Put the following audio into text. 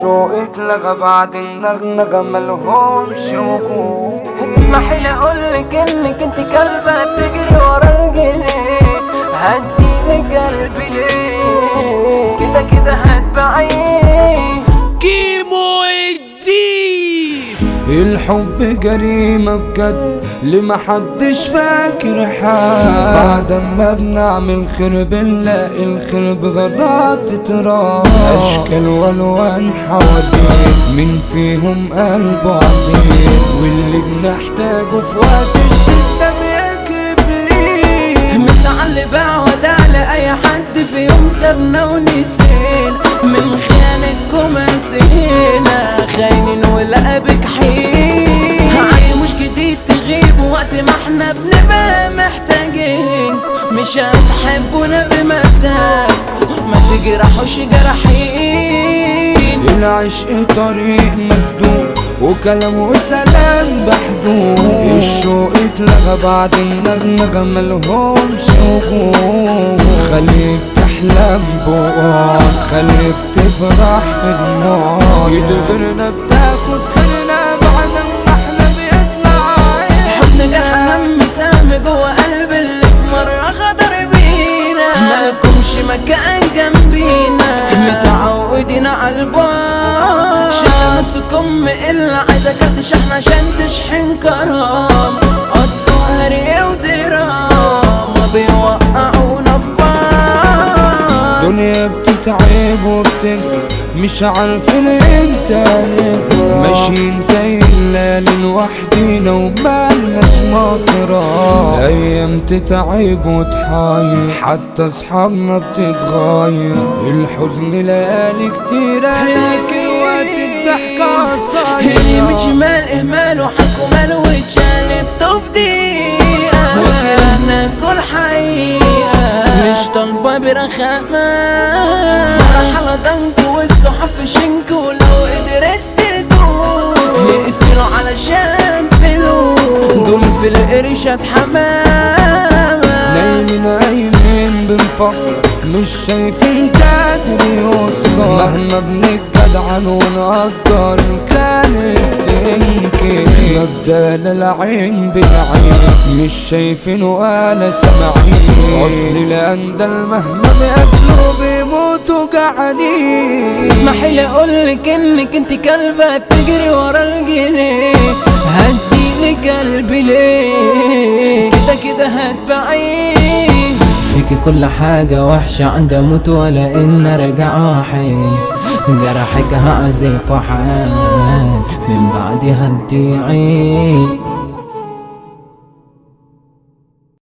شوقك لغى بعد النغنغة ملهمش وجود تسمحي لي اقولك انك انت كلبة بتجري ورا الجنيه هديلك قلبي ليه كده كده هتبعيه كيمو الدين الحب جريمة بجد اللي محدش فاكر حال بعد ما بنعمل خير بنلاقي الخير بغرات تتراب أشكال والوان حوالين مين فيهم قلبه عبيد واللي بنحتاجه في وقت الشدة بيكرف ليه مسعى اللي باع وداع لأي حد في يوم سابنا ونسينا من خيانتكم قسينا خاينين ولقابك حين عادي مش جديد تغيب وقت ما احنا بنبقى محتاجين مش هتحبونا بمزاجكم ما تجرحوش جرحين العشق طريق مسدود وكلام وسلام بحدود الشوق اتلغى بعد النغنغة ملهمش وجود خليك تحلم بوقات خليك تفرح في دموع يدغرنا بتاخد خيرنا بعد ما احنا بيطلع حزن جرح هم سام جوه قلب اللي في مرة غدر بينا مالكمش مكان جنبينا متعودين على البار شمسكم إلا عايزة كارت شحن عشان تشحن كرام قضوا هري ودرام بيوقعونا في بعض دنيا بتتعب وبتجري مش عارفين امتى نفرح ماشيين تايلة لوحدينا ومالناش مطرة ايام تتعب وتحاير حتى اصحابنا بتتغير الحزن ليالي كتير لكن وقت الضحكة اللي من قصير شمال اهمال وحكوا مال واتشالب تفضيقة وكلنا كل حقيقة مش طالبة برخامة فرح على ضنكو والصحف شنكو لو قدرت تدوم يقسلوا علشان فلوس دول في القرشة حمامة نايمين قايمين بنفكر مش شايفين قادر يوصل مهما بنتجدعن ونقدر كانت تنكر مبدأنا العين بالعين مش شايفين ولا سامعين اصل الاندل مهما بياكلوا بيموتوا جعانين اسمحي لي اقولك انك انت كلبة بتجري ورا الجنيه هديلك قلبي ليه كده كده هتبعيه فيكي كل حاجة وحشة عند اموت ولا ان ارجع حين جرحك هعزف حال من بعدها هتضيعي